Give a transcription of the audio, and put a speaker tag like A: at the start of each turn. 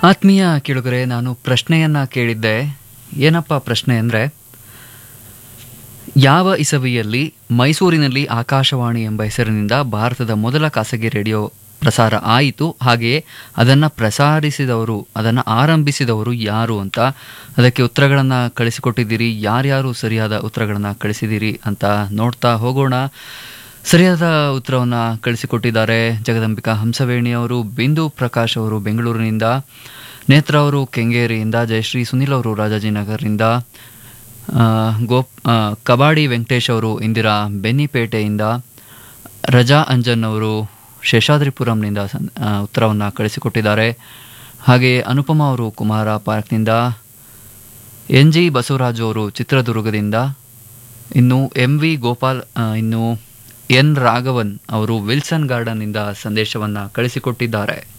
A: ಆತ್ಮೀಯ ಕೇಳುಗರೆ ನಾನು ಪ್ರಶ್ನೆಯನ್ನ ಕೇಳಿದ್ದೆ ಏನಪ್ಪ ಪ್ರಶ್ನೆ ಅಂದರೆ ಯಾವ ಇಸವಿಯಲ್ಲಿ ಮೈಸೂರಿನಲ್ಲಿ ಆಕಾಶವಾಣಿ ಎಂಬ ಹೆಸರಿನಿಂದ ಭಾರತದ ಮೊದಲ ಖಾಸಗಿ ರೇಡಿಯೋ ಪ್ರಸಾರ ಆಯಿತು ಹಾಗೆಯೇ ಅದನ್ನು ಪ್ರಸಾರಿಸಿದವರು ಅದನ್ನು ಆರಂಭಿಸಿದವರು ಯಾರು ಅಂತ ಅದಕ್ಕೆ ಉತ್ತರಗಳನ್ನು ಕಳಿಸಿಕೊಟ್ಟಿದ್ದೀರಿ ಯಾರ್ಯಾರು ಸರಿಯಾದ ಉತ್ತರಗಳನ್ನು ಕಳಿಸಿದ್ದೀರಿ ಅಂತ ನೋಡ್ತಾ ಹೋಗೋಣ ಸರಿಯಾದ ಉತ್ತರವನ್ನು ಕಳಿಸಿಕೊಟ್ಟಿದ್ದಾರೆ ಜಗದಂಬಿಕಾ ಹಂಸವೇಣಿ ಅವರು ಬಿಂದು ಪ್ರಕಾಶ್ ಅವರು ಬೆಂಗಳೂರಿನಿಂದ ನೇತ್ರ ಅವರು ಕೆಂಗೇರಿಯಿಂದ ಜಯಶ್ರೀ ಸುನಿಲ್ ಅವರು ರಾಜಾಜಿನಗರದಿಂದ ಆ, ಗೋಪ್ ಆ, ಕಬಾಡಿ ವೆಂಕಟೇಶ್ ಅವರು ಇಂದಿರಾ ಬೆನ್ನಿಪೇಟೆಯಿಂದ ರಜಾ ಅಂಜನ್ ಅವರು ಶೇಷಾದ್ರಿಪುರಂನಿಂದ ಸನ್- ಆ, ಉತ್ತರವನ್ನು ಕಳಿಸಿಕೊಟ್ಟಿದ್ದಾರೆ ಹಾಗೆಯೇ ಅನುಪಮ ಅವರು ಕುಮಾರ ಪಾರ್ಕ್ನಿಂದ ಎನ್ ಜಿ ಬಸವರಾಜು ಅವರು ಚಿತ್ರದುರ್ಗದಿಂದ ಇನ್ನು ಎಂ ವಿ ಗೋಪಾಲ್ ಆ, ಇನ್ನು ಎನ್ ರಾಘವನ್ ಅವರು ವಿಲ್ಸನ್ ಗಾರ್ಡನ್ನಿಂದ ಸಂದೇಶವನ್ನು ಕಳಿಸಿಕೊಟ್ಟಿದ್ದಾರೆ